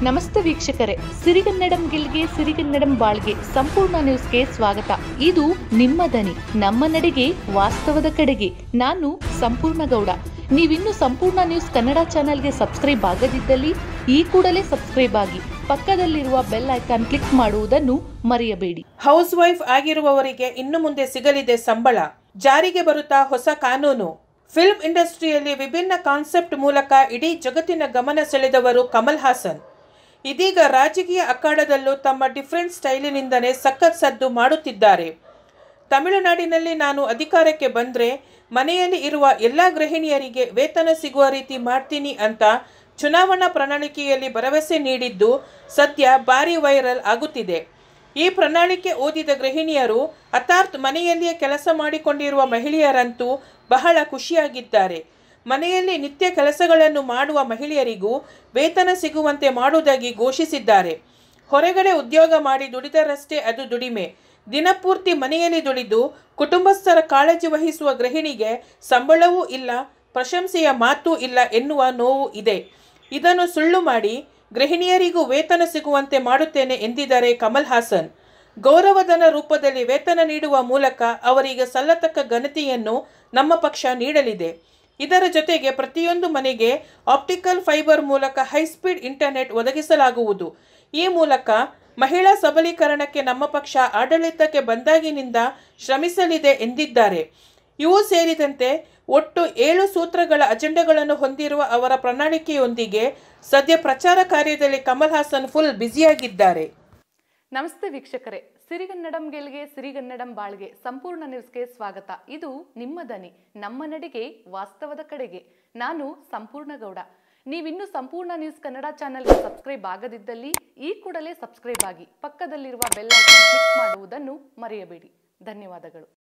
ನಮಸ್ತೆ ವೀಕ್ಷಕರೇ ಸಿರಿಗನ್ನಡಂ ಗೆಲ್ಗೆ ಸಿರಿಗನ್ನಡಂ ಬಾಳ್ಗೆ ಸಂಪೂರ್ಣ ನ್ಯೂಸ್ಗೆ ಸ್ವಾಗತ ಇದು ನಿಮ್ಮ ದನಿ ನಮ್ಮ ನಡೆಗೆ ವಾಸ್ತವದ ಕಡೆಗೆ ನಾನು ಸಂಪೂರ್ಣ ಗೌಡ ನೀವಿನ್ನು ಸಂಪೂರ್ಣ ನ್ಯೂಸ್ ಕನ್ನಡ ಚಾನೆಲ್ಗೆ ಸಬ್ಸ್ಕ್ರೈಬ್ ಆಗದಿದ್ದಲ್ಲಿ ಈ ಕೂಡಲೇ ಸಬ್ಸ್ಕ್ರೈಬ್ ಆಗಿ ಪಕ್ಕದಲ್ಲಿರುವ ಬೆಲ್ ಐಕಾನ್ ಕ್ಲಿಕ್ ಮಾಡುವುದನ್ನು ಮರೆಯಬೇಡಿ ಹೌಸ್ ವೈಫ್ ಆಗಿರುವವರಿಗೆ ಇನ್ನು ಮುಂದೆ ಸಿಗಲಿದೆ ಸಂಬಳ ಜಾರಿಗೆ ಬರುತ್ತಾ ಹೊಸ ಕಾನೂನು ಫಿಲ್ಮ್ ಇಂಡಸ್ಟ್ರಿಯಲ್ಲಿ ವಿಭಿನ್ನ ಕಾನ್ಸೆಪ್ಟ್ ಮೂಲಕ ಇಡೀ ಜಗತ್ತಿನ ಗಮನ ಸೆಳೆದವರು ಕಮಲ್ ಹಾಸನ್ ಇದೀಗ ರಾಜಕೀಯ ಅಖಾಡದಲ್ಲೂ ತಮ್ಮ ಡಿಫರೆಂಟ್ ಸ್ಟೈಲಿನಿಂದಲೇ ಸಖತ್ ಸದ್ದು ಮಾಡುತ್ತಿದ್ದಾರೆ ತಮಿಳುನಾಡಿನಲ್ಲಿ ನಾನು ಅಧಿಕಾರಕ್ಕೆ ಬಂದರೆ ಮನೆಯಲ್ಲಿ ಇರುವ ಎಲ್ಲ ಗೃಹಿಣಿಯರಿಗೆ ವೇತನ ಸಿಗುವ ರೀತಿ ಮಾಡ್ತೀನಿ ಅಂತ ಚುನಾವಣಾ ಪ್ರಣಾಳಿಕೆಯಲ್ಲಿ ಭರವಸೆ ನೀಡಿದ್ದು ಸದ್ಯ ಭಾರಿ ವೈರಲ್ ಆಗುತ್ತಿದೆ ಈ ಪ್ರಣಾಳಿಕೆ ಓದಿದ ಗೃಹಿಣಿಯರು ಅರ್ಥಾತ್ ಮನೆಯಲ್ಲಿಯೇ ಕೆಲಸ ಮಾಡಿಕೊಂಡಿರುವ ಮಹಿಳೆಯರಂತೂ ಬಹಳ ಖುಷಿಯಾಗಿದ್ದಾರೆ ಮನೆಯಲ್ಲಿ ನಿತ್ಯ ಕೆಲಸಗಳನ್ನು ಮಾಡುವ ಮಹಿಳೆಯರಿಗೂ ವೇತನ ಸಿಗುವಂತೆ ಮಾಡುವುದಾಗಿ ಘೋಷಿಸಿದ್ದಾರೆ ಹೊರಗಡೆ ಉದ್ಯೋಗ ಮಾಡಿ ದುಡಿದರಷ್ಟೇ ಅದು ದುಡಿಮೆ ದಿನಪೂರ್ತಿ ಮನೆಯಲ್ಲಿ ದುಡಿದು ಕುಟುಂಬಸ್ಥರ ಕಾಳಜಿ ವಹಿಸುವ ಗೃಹಿಣಿಗೆ ಸಂಬಳವೂ ಇಲ್ಲ ಪ್ರಶಂಸೆಯ ಮಾತೂ ಇಲ್ಲ ಎನ್ನುವ ನೋವು ಇದೆ ಇದನ್ನು ಸುಳ್ಳು ಮಾಡಿ ಗೃಹಿಣಿಯರಿಗೂ ವೇತನ ಸಿಗುವಂತೆ ಮಾಡುತ್ತೇನೆ ಎಂದಿದ್ದಾರೆ ಕಮಲ್ ಹಾಸನ್ ಗೌರವಧನ ರೂಪದಲ್ಲಿ ವೇತನ ನೀಡುವ ಮೂಲಕ ಅವರಿಗೆ ಸಲ್ಲತಕ್ಕ ಘನತೆಯನ್ನು ನಮ್ಮ ಪಕ್ಷ ನೀಡಲಿದೆ ಇದರ ಜೊತೆಗೆ ಪ್ರತಿಯೊಂದು ಮನೆಗೆ ಆಪ್ಟಿಕಲ್ ಫೈಬರ್ ಮೂಲಕ ಹೈಸ್ಪೀಡ್ ಇಂಟರ್ನೆಟ್ ಒದಗಿಸಲಾಗುವುದು ಈ ಮೂಲಕ ಮಹಿಳಾ ಸಬಲೀಕರಣಕ್ಕೆ ನಮ್ಮ ಪಕ್ಷ ಆಡಳಿತಕ್ಕೆ ಬಂದಾಗಿನಿಂದ ಶ್ರಮಿಸಲಿದೆ ಎಂದಿದ್ದಾರೆ ಇವು ಸೇರಿದಂತೆ ಒಟ್ಟು ಏಳು ಸೂತ್ರಗಳ ಅಜೆಂಡಾಗಳನ್ನು ಹೊಂದಿರುವ ಅವರ ಪ್ರಣಾಳಿಕೆಯೊಂದಿಗೆ ಸದ್ಯ ಪ್ರಚಾರ ಕಾರ್ಯದಲ್ಲಿ ಕಮಲ್ ಹಾಸನ್ ಫುಲ್ ಬ್ಯುಸಿಯಾಗಿದ್ದಾರೆ ನಮಸ್ತೆ ವೀಕ್ಷಕರೇ ಸಿರಿಗನ್ನಡಂ ಗೆಲ್ಗೆ ಸಿರಿಗನ್ನಡಂ ಬಾಳ್ಗೆ ಸಂಪೂರ್ಣ ನ್ಯೂಸ್ಗೆ ಸ್ವಾಗತ ಇದು ನಿಮ್ಮ ದನಿ ನಮ್ಮ ನಡೆಗೆ ವಾಸ್ತವದ ಕಡೆಗೆ ನಾನು ಸಂಪೂರ್ಣ ಗೌಡ ನೀವಿನ್ನು ಸಂಪೂರ್ಣ ನ್ಯೂಸ್ ಕನ್ನಡ ಚಾನೆಲ್ಗೆ ಸಬ್ಸ್ಕ್ರೈಬ್ ಆಗದಿದ್ದಲ್ಲಿ ಈ ಕೂಡಲೇ ಸಬ್ಸ್ಕ್ರೈಬ್ ಆಗಿ ಪಕ್ಕದಲ್ಲಿರುವ ಬೆಲ್ ಐಕಾನ್ ಕ್ಲಿಕ್ ಮಾಡುವುದನ್ನು ಮರೆಯಬೇಡಿ ಧನ್ಯವಾದಗಳು